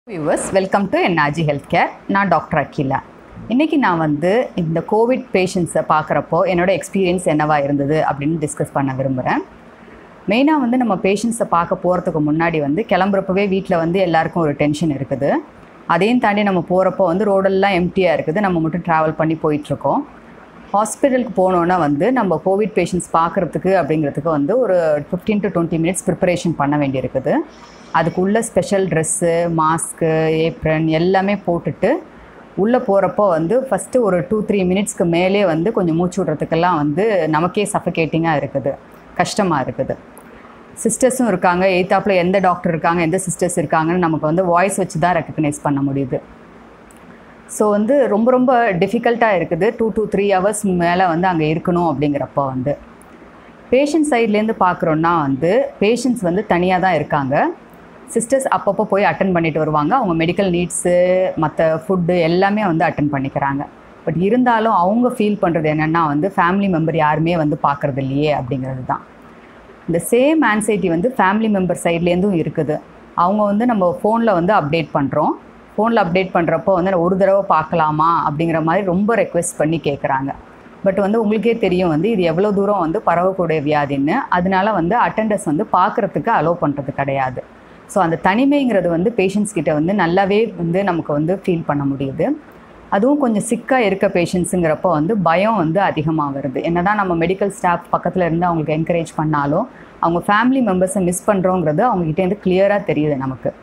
viewers welcome to NRG health care நான் doctor Akila இன்றைக்கி நான் வந்து இந்த கோவிட் பேஷண்ட்ஸை பார்க்குறப்போ என்னோட எக்ஸ்பீரியன்ஸ் என்னவா இருந்தது அப்படின்னு டிஸ்கஸ் பண்ண விரும்புகிறேன் மெயினாக வந்து நம்ம பேஷண்ட்ஸை பார்க்க போகிறதுக்கு முன்னாடி வந்து கிளம்புறப்பவே வீட்டில் வந்து எல்லாருக்கும் ஒரு டென்ஷன் இருக்குது அதையும் தாண்டி நம்ம போகிறப்போ வந்து ரோடெல்லாம் எம்டியாக இருக்குது நம்ம மட்டும் ட்ராவல் பண்ணி போயிட்டுருக்கோம் ஹாஸ்பிட்டலுக்கு போனோன்னா வந்து நம்ம கோவிட் பேஷண்ட்ஸ் பார்க்குறதுக்கு அப்படிங்கிறதுக்கு வந்து ஒரு fifteen to twenty minutes preparation பண்ண வேண்டியிருக்குது அதுக்குள்ள ஸ்பெஷல் ட்ரெஸ்ஸு மாஸ்க்கு ஏப்ரன் எல்லாமே போட்டுட்டு உள்ளே போகிறப்போ வந்து ஃபஸ்ட்டு ஒரு டூ த்ரீ மினிட்ஸ்க்கு மேலே வந்து கொஞ்சம் மூச்சு விட்றதுக்கெல்லாம் வந்து நமக்கே சஃபகேட்டிங்காக இருக்குது கஷ்டமாக இருக்குது சிஸ்டர்ஸும் இருக்காங்க எய்த்தாப்பில் எந்த டாக்டர் இருக்காங்க எந்த சிஸ்டர்ஸ் இருக்காங்கன்னு நமக்கு வந்து வாய்ஸ் வச்சு தான் ரெக்கக்னைஸ் பண்ண முடியுது ஸோ வந்து ரொம்ப ரொம்ப டிஃபிகல்ட்டாக இருக்குது டூ டூ த்ரீ ஹவர்ஸ் மேலே வந்து அங்கே இருக்கணும் அப்படிங்கிறப்போ வந்து பேஷண்ட் சைட்லேருந்து பார்க்குறோன்னா வந்து பேஷண்ட்ஸ் வந்து தனியாக தான் இருக்காங்க சிஸ்டர்ஸ் அப்பப்போ போய் அட்டன் பண்ணிட்டு வருவாங்க அவங்க மெடிக்கல் நீட்ஸு மற்ற ஃபுட்டு எல்லாமே வந்து அட்டன் பண்ணிக்கிறாங்க பட் இருந்தாலும் அவங்க ஃபீல் பண்ணுறது என்னென்னா வந்து ஃபேமிலி மெம்பர் யாருமே வந்து பார்க்குறது இல்லையே அப்படிங்கிறது தான் இந்த சேம் ஆன்சைட்டி வந்து ஃபேமிலி மெம்பர் சைட்லேருந்தும் இருக்குது அவங்க வந்து நம்ம ஃபோனில் வந்து அப்டேட் பண்ணுறோம் ஃபோனில் அப்டேட் பண்ணுறப்போ வந்து ஒரு தடவை பார்க்கலாமா அப்படிங்கிற மாதிரி ரொம்ப ரெக்வெஸ்ட் பண்ணி கேட்குறாங்க பட் வந்து உங்களுக்கே தெரியும் வந்து இது எவ்வளோ தூரம் வந்து பரவக்கூடிய வியாதின்னு அதனால வந்து அட்டண்டர்ஸ் வந்து பார்க்குறதுக்கு அலோவ் பண்ணுறது கிடையாது ஸோ அந்த தனிமைங்கிறது வந்து பேஷண்ட்ஸ் கிட்ட வந்து நல்லாவே வந்து நமக்கு வந்து ஃபீல் பண்ண முடியுது அதுவும் கொஞ்சம் சிக்காக இருக்க பேஷண்ட்ஸுங்கிறப்போ வந்து பயம் வந்து அதிகமாக வருது என்னதான் நம்ம மெடிக்கல் ஸ்டாஃப் பக்கத்தில் இருந்து அவங்களுக்கு என்கரேஜ் பண்ணாலும் அவங்க ஃபேமிலி மெம்பர்ஸை மிஸ் பண்ணுறோங்கிறது அவங்ககிட்டேருந்து கிளியராக தெரியுது நமக்கு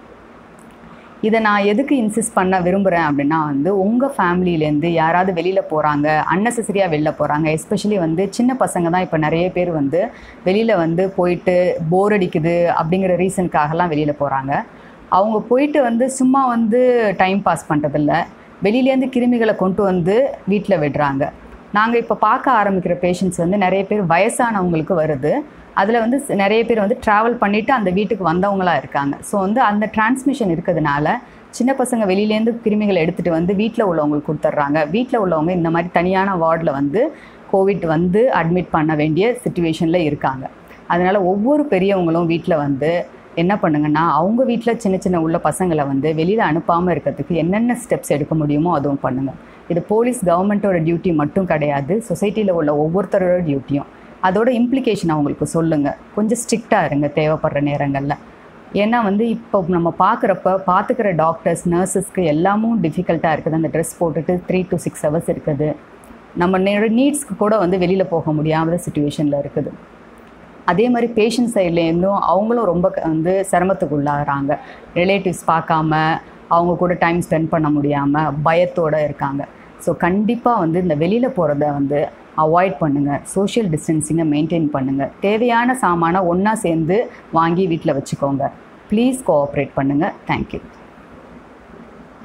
இதை நான் எதுக்கு இன்சிஸ்ட் பண்ண விரும்புகிறேன் அப்படின்னா வந்து உங்கள் ஃபேமிலியிலேருந்து யாராவது வெளியில் போகிறாங்க அன்னெசரியாக வெளில போகிறாங்க எஸ்பெஷலி வந்து சின்ன பசங்க தான் இப்போ நிறைய பேர் வந்து வெளியில் வந்து போயிட்டு போர் அடிக்குது அப்படிங்கிற ரீசனுக்காகலாம் வெளியில் போகிறாங்க அவங்க போயிட்டு வந்து சும்மா வந்து டைம் பாஸ் பண்ணுறதில்ல வெளியிலேருந்து கிருமிகளை கொண்டு வந்து வீட்டில் விடுறாங்க நாங்கள் இப்போ பார்க்க ஆரம்பிக்கிற பேஷண்ட்ஸ் வந்து நிறைய பேர் வயசானவங்களுக்கு வருது அதில் வந்து நிறைய பேர் வந்து ட்ராவல் பண்ணிவிட்டு அந்த வீட்டுக்கு வந்தவங்களாக இருக்காங்க ஸோ வந்து அந்த டிரான்ஸ்மிஷன் இருக்கிறதுனால சின்ன பசங்க வெளியிலேருந்து கிருமிகளை எடுத்துகிட்டு வந்து வீட்டில் உள்ளவங்களுக்கு கொடுத்துட்றாங்க வீட்டில் உள்ளவங்க இந்த மாதிரி தனியான வார்டில் வந்து கோவிட் வந்து அட்மிட் பண்ண வேண்டிய சுச்சுவேஷனில் இருக்காங்க அதனால் ஒவ்வொரு பெரியவங்களும் வீட்டில் வந்து என்ன பண்ணுங்கன்னா அவங்க வீட்டில் சின்ன சின்ன உள்ள பசங்களை வந்து வெளியில் அனுப்பாமல் இருக்கிறதுக்கு என்னென்ன ஸ்டெப்ஸ் எடுக்க முடியுமோ அதுவும் பண்ணுங்கள் இது போலீஸ் கவர்மெண்ட்டோட டியூட்டி மட்டும் கிடையாது சொசைட்டியில் உள்ள ஒவ்வொருத்தரோட டியூட்டியும் அதோட இம்ப்ளிகேஷன் அவங்களுக்கு சொல்லுங்கள் கொஞ்சம் ஸ்ட்ரிக்டாக இருங்க தேவைப்படுற நேரங்களில் ஏன்னா வந்து இப்போ நம்ம பார்க்குறப்ப பார்த்துக்கிற டாக்டர்ஸ் நர்சஸ்க்கு எல்லாமும் டிஃபிகல்ட்டாக இருக்குது அந்த ட்ரெஸ் போட்டுட்டு த்ரீ டு சிக்ஸ் ஹவர்ஸ் இருக்குது நம்ம நீட்ஸ்க்கு கூட வந்து வெளியில் போக முடியாத சுச்சுவேஷனில் இருக்குது அதே மாதிரி பேஷண்ட் சைட்லேருந்தும் அவங்களும் ரொம்ப வந்து சிரமத்துக்கு உள்ளாகிறாங்க ரிலேட்டிவ்ஸ் பார்க்காம அவங்க கூட டைம் ஸ்பெண்ட் பண்ண முடியாமல் பயத்தோடு இருக்காங்க ஸோ கண்டிப்பாக வந்து இந்த வெளியில் போகிறத வந்து அவாய்ட் பண்ணுங்கள் சோஷியல் டிஸ்டன்சிங்கை மெயின்டைன் பண்ணுங்கள் தேவையான சாமானை ஒன்றா சேர்ந்து வாங்கி வீட்டில் வச்சுக்கோங்க ப்ளீஸ் கோஆப்ரேட் பண்ணுங்கள் தேங்க்யூ